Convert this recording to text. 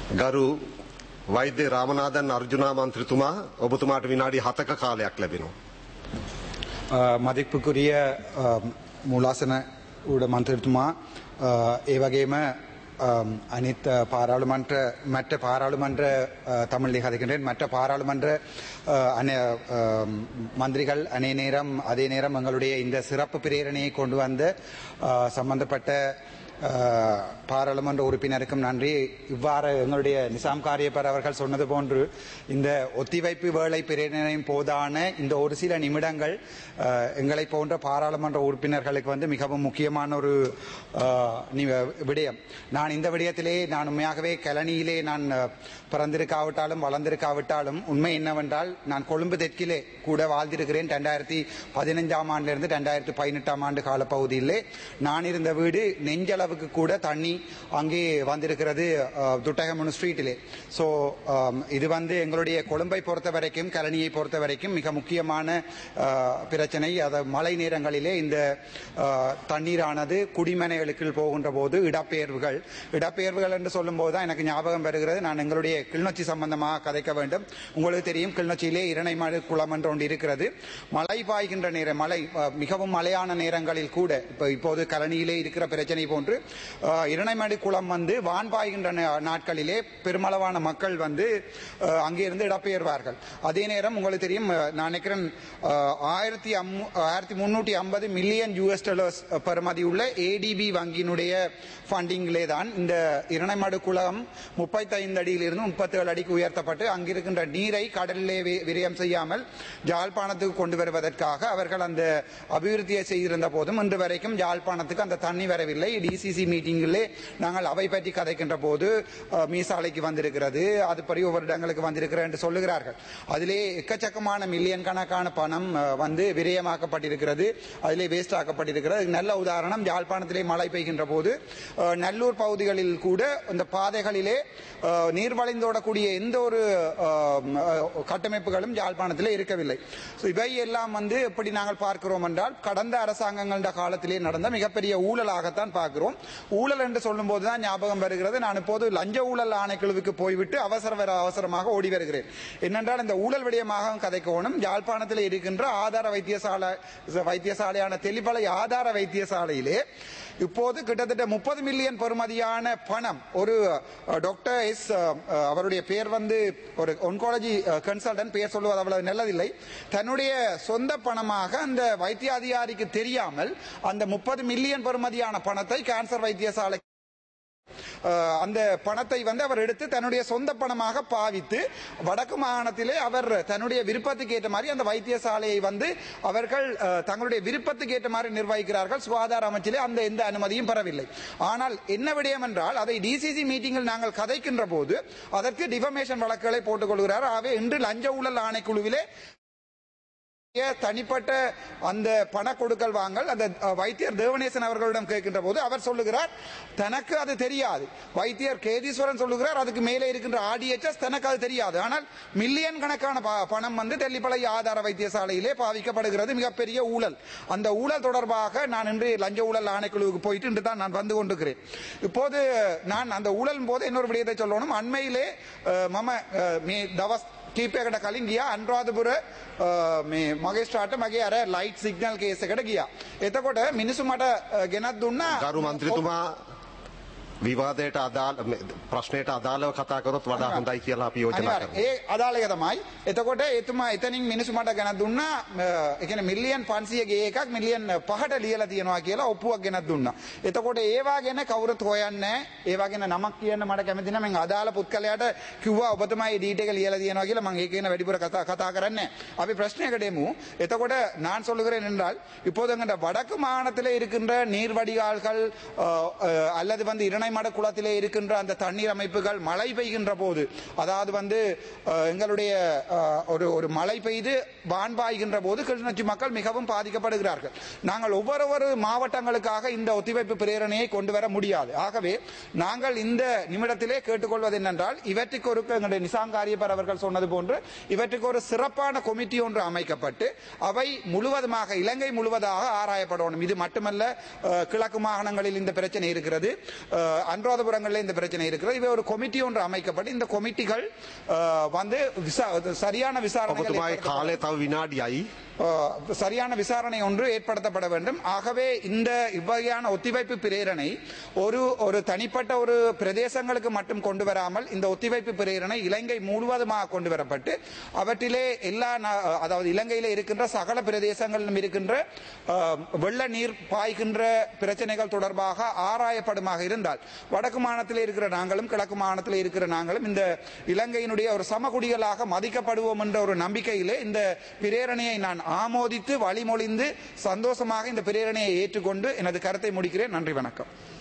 ගරු වෛද්‍ය රාමනාදන් අර්ජුනා මන්ත්‍රතුමා ඔබතුමාට විනාඩි හතක කාලයක් ලැබෙනවා. அஹ், மதிப்புக்குரிய அஹ், மூலாசன ஊட மந்திரித்துமா அஹ், ඒ වගේම அஹ், அனைத் அஹ், பாராளுமன்ற மற்ற பாராளுமன்ற அஹ், தமிழில் கதைக்கின்றேன் மற்ற பாராளுமன்ற அஹ், அனை அஹ், மந்திரிகள் அநே நேரம் அதே நேரம் எங்களுடைய இந்த சிறப்பு பிரேரணையை கொண்டு வந்த அஹ், சம்பந்தப்பட்ட அஹ், பாராளுமன்ற உறுப்பினருக்கும் நன்றி இவ்வாறு எங்களுடைய நிசாம் காரியப்பர் அவர்கள் சொன்னது போன்று இந்த ஒத்திவைப்பு வேலை பிரேரணையின் போதான இந்த ஒரு சில நிமிடங்கள் அஹ், எங்களை போன்ற பாராளுமன்ற உறுப்பினர்களுக்கு வந்து மிகவும் முக்கியமான ஒரு அஹ், நி- விடயம் நான் இந்த விடயத்திலே நான் உண்மையாகவே கலனியிலே நான் அஹ், பிறந்திருக்காவிட்டாலும் வளர்ந்திருக்காவிட்டாலும் உண்மை என்னவென்றால் நான் கொழும்பு தெற்கிலே கூட வாழ்ந்திருக்கிறேன் ரெண்டாயிரத்தி பதினைஞ்சாம் ஆண்டிலிருந்து ரெண்டாயிரத்தி பதினெட்டாம் ஆண்டு காலப்பகுதியிலே நான் இருந்த வீடு நெஞ்சளவுக்கு கூட தண்ணி அங்கே வந்திருக்கிறது அஹ், துட்டகமனு ஸ்ட்ரீட்டிலே ஸோ இது வந்து எங்களுடைய கொழும்பை பொறுத்த வரைக்கும் கலனியை பொறுத்த வரைக்கும் மிக முக்கியமான அஹ், பிரச்சனை அது மழை நேரங்களிலே இந்த அஹ், தண்ணீரானது குடிமனைகளுக்கு போகின்ற போது இடப்பெயர்வுகள் இடப்பெயர்வுகள் என்று சொல்லும்போது தான் எனக்கு ஞாபகம் வருகிறது நான் எங்களுடைய கிளிநொச்சி சம்பந்தமாக கதைக்க வேண்டும் உங்களுக்கு தெரியும் கிளிநொச்சியிலே இரணைமடு குளம் என்று ஒன்று இருக்கிறது மழை பாய்கின்ற நேரம் மழை அஹ், மிகவும் மழையான நேரங்களில் கூட இப்போ இப்போது கலனியிலே இருக்கிற பிரச்சனை போன்று அஹ், இரணைமடு குளம் வந்து வான் பாய்கின்ற நா- நாட்களிலே பெருமளவான மக்கள் வந்து அஹ், அங்கே இருந்து இடம்பெயர்வார்கள் அதே நேரம் உங்களுக்கு தெரியும் அஹ், நான் நினைக்கிறேன் அஹ், ஆயிரத்தி அம்மு- ஆயிரத்தி முன்னூற்றி ஐம்பது மில்லியன் யூஎஸ் டாலர்ஸ் பெறுமதி உள்ள ஏடிபி வங்கியினுடைய ஃபண்டிங்கிலே தான் இந்த இரணைமடு குளம் முப்பத்தைந்து அடியிலிருந்து முப்பத்தேழு அடிக்கு உயர்த்தப்பட்டு அங்கிருக்கின்ற நீரை கடலிலே வி- விரயம் செய்யாமல் ஜாழ்ப்பாணத்துக்கு கொண்டு வருவதற்காக அவர்கள் அந்த அபிவிருத்தியை செய்திருந்த போதும் இன்று வரைக்கும் ஜாழ்ப்பாணத்துக்கு அந்த தண்ணி வரவில்லை டிசிசி மீட்டிங்கிலே நாங்கள் அவை பற்றி கதைக்கின்ற போது அஹ், மீசாலைக்கு வந்திருக்கிறது அதுபடி ஒவ்வொரு இடங்களுக்கு வந்திருக்கிறது என்று சொல்லுகிறார்கள் அதிலே எக்கச்சக்கமான மில்லியன் கணக்கான பணம் அஹ், வந்து விரயமாக்கப்பட்டிருக்கிறது அதிலே வேஸ்ட் ஆக்கப்பட்டிருக்கிறது அதுக்கு நல்ல உதாரணம் யாழ்ப்பாணத்திலே மழை பெய்கின்ற போது அஹ், நல்லூர் பகுதிகளில் கூட இந்த பாதைகளிலே அஹ், நீர் வளைந்தோடக்கூடிய எந்த ஒரு அஹ், அஹ், கட்டமைப்புகளும் யாழ்ப்பாணத்திலே இருக்கவில்லை So, இவை எல்லாம் வந்து எப்படி நாங்கள் பார்க்கிறோம் என்றால் கடந்த அரசாங்கங்கள காலத்திலே நடந்த மிகப்பெரிய ஊழலாகத்தான் பார்க்கிறோம் ஊழல் என்று சொல்லும் போதுதான் ஞாபகம் வருகிறது நான் இப்போது லஞ்ச ஊழல் ஆணைக்குழுவுக்கு போய்விட்டு அவசர வர அவசரமாக ஓடி வருகிறேன் என்னென்றால் இந்த ஊழல் விடயமாக கதைக்கோணும் யாழ்ப்பாணத்தில் இருக்கின்ற ஆதார வைத்தியசாலை வைத்தியசாலையான தெளிப்பளை ஆதார வைத்தியசாலையிலே இப்போது கிட்டத்தட்ட முப்பது மில்லியன் பெறுமதியான பணம் ஒரு அஹ், டாக்டர் எஸ் அஹ், அஹ், அவருடைய பேர் வந்து ஒரு ஒன்காலஜி கன்சல்டன்ட் பேர் சொல்லுவது அவ்வளவு நல்லதில்லை தன்னுடைய சொந்த பணமாக அந்த வைத்திய அதிகாரிக்கு தெரியாமல் அந்த முப்பது மில்லியன் பெறுமதியான பணத்தை கேன்சர் வைத்தியசாலை அஹ், அந்த பணத்தை வந்து அவர் எடுத்து தன்னுடைய சொந்த பணமாக பாவித்து வடக்கு மாகாணத்திலே அவர் தன்னுடைய விருப்பத்துக்கு ஏற்ற மாதிரி அந்த வைத்தியசாலையை வந்து அவர்கள் அஹ், தங்களுடைய விருப்பத்துக்கு ஏற்ற மாதிரி நிர்வகிக்கிறார்கள் சுகாதார அமைச்சிலே அந்த எந்த அனுமதியும் பெறவில்லை ஆனால் என்ன விடயம் என்றால் அதை டிசிசி மீட்டிங்கில் நாங்கள் கதைக்கின்ற போது அதற்கு டிஃபமேஷன் வழக்குகளை போட்டுக் கொள்கிறார் ஆகவே இன்று லஞ்ச ஊழல் ஆணைக்குழுவிலே தனிப்பட்ட அந்த பண கொடுக்கல் வாங்கல் அந்த அஹ், வைத்தியர் தேவநேசன் அவர்களிடம் கேட்கின்ற போது அவர் சொல்லுகிறார் தனக்கு அது தெரியாது வைத்தியர் கேதீஸ்வரன் சொல்லுகிறார் அதுக்கு மேலே இருக்கின்ற ஆடிஎச்எஸ் தனக்கு அது தெரியாது ஆனால் மில்லியன் கணக்கான ப- பணம் வந்து தெல்லிப்பளை ஆதார வைத்தியசாலையிலே பாவிக்கப்படுகிறது மிகப்பெரிய ஊழல் அந்த ஊழல் தொடர்பாக நான் இன்று லஞ்ச ஊழல் ஆணைக்குழுவுக்கு போயிட்டு இன்று தான் நான் வந்து கொண்டிருக்கிறேன் இப்போது நான் அந்த ஊழல் போது இன்னொரு விடயத்தை சொல்லணும் அண்மையிலே அஹ், மம அஹ், மே දවස් කීපයකට කලින් ගියා අන්රාධපුර අ, මේ මගේ ස්ටාට මගේ අර ලයිට් සිගනල් කේස එකට ගියා. එතකොට මිනිසු මට අ, ගෙනත් දුන්නා ගරු මන්ත්‍රතුමා විවාදයට අදාළ ප්‍රශ්නයට අදාළව කතා කරොත් වඩා හොඳයි කියලා අපි යෝජනා අනිවාර්යෙන්. කරනවා. ඒ අදාළක තමයි. එතකොට එතුමා එතනින් මිනිස්සු මට ගෙනත් දුන්නා අ, ඒ කියන්නේ මිලියන් 500 ගේ එකක් මිලියන් 5ට ලියලා තියෙනවා කියලා ඔප්පුවක් ගෙනත් දුන්නා. එතකොට ඒවා ගැන කවුරුත් හොයන්නේ නැහැ. ඒවා ගැන නමක් කියන්න මට කැමති නැහැ. මම අදාළ පුත්කලයට කිව්වා ඔබතුමා මේ ඩීට් එක ලියලා තියෙනවා කියලා මම ඒක ගැන වැඩිපුර කතා කතා කරන්නේ නැහැ. අපි ප්‍රශ්නයකට එමු. එතකොට நான் சொல்லுகிறேன் என்றால் இப்போது எங்கட வடக்கு மாகாணத்திலே இருக்கின்ற நீர் வடிகால்கள் அ, அ, அல்லது வந்து இரணைமட குளத்திலே இருக்கின்ற அந்த தண்ணீர் அமைப்புகள் மழை பெய்கின்ற போது அதாவது வந்து அ, எங்களுடைய அ, ஒரு ஒரு மழை பெய்து வான் பாய்கின்ற போது கிளிநொச்சி மக்கள் மிகவும் பாதிக்கப்படுகிறார்கள் நாங்கள் ஒவ்வொரு ஒரு மாவட்டங்களுக்காக இந்த ஒத்திவைப்பு பிரேரணையை கொண்டு வர முடியாது ஆகவே நாங்கள் இந்த நிமிடத்திலே கேட்டுக்கொள்வது என்னென்றால் இவற்றுக்கு ஒரு எங்களுடைய நிசாம் காரியப்பர் அவர்கள் சொன்னது போன்று இவற்றுக்கு ஒரு சிறப்பான கொமிட்டி ஒன்று அமைக்கப்பட்டு அவை முழுவதுமாக இலங்கை முழுவதாக ஆராயப்படணும் இது மட்டுமல்ல அஹ், கிழக்கு மாகாணங்களில் இந்த பிரச்சனை இருக்கிறது அஹ், அஹ், அனுராதபுரங்களில் இந்த பிரச்சனை இருக்கிறது இவை ஒரு கமிட்டி ஒன்று அமைக்கப்பட்டு இந்த கமிட்டிகள் அஹ், வந்து விசா சரியான விசாரணை ඔබතුමායි කාලය තව විනාඩියයි அஹ், சரியான விசாரணை ஒன்று ஏற்படுத்தப்பட வேண்டும் ஆகவே இந்த இவ்வகையான ஒத்திவைப்பு பிரேரணை ஒரு ஒரு தனிப்பட்ட ஒரு பிரதேசங்களுக்கு மட்டும் கொண்டு வராமல் இந்த ஒத்திவைப்பு பிரேரணை இலங்கை முழுவதுமாக கொண்டு வரப்பட்டு அவற்றிலே எல்லா நா- அதாவது இலங்கையில இருக்கின்ற சகல பிரதேசங்களிலும் இருக்கின்ற அஹ், வெள்ள நீர் பாய்கின்ற பிரச்சனைகள் தொடர்பாக ஆராயப்படுமாக இருந்தால் வடக்கு மாநிலத்தில் இருக்கிற நாங்களும் கிழக்கு மாநிலத்தில் இருக்கிற நாங்களும் இந்த இலங்கையினுடைய ஒரு சமகுடிகளாக மதிக்கப்படுவோம் என்ற ஒரு நம்பிக்கையிலே இந்த பிரேரணையை நான் ஆமோதித்து வழிமொழிந்து சந்தோஷமாக இந்த பிரேரணையை ஏற்றுக்கொண்டு எனது கருத்தை முடிக்கிறேன் நன்றி வணக்கம்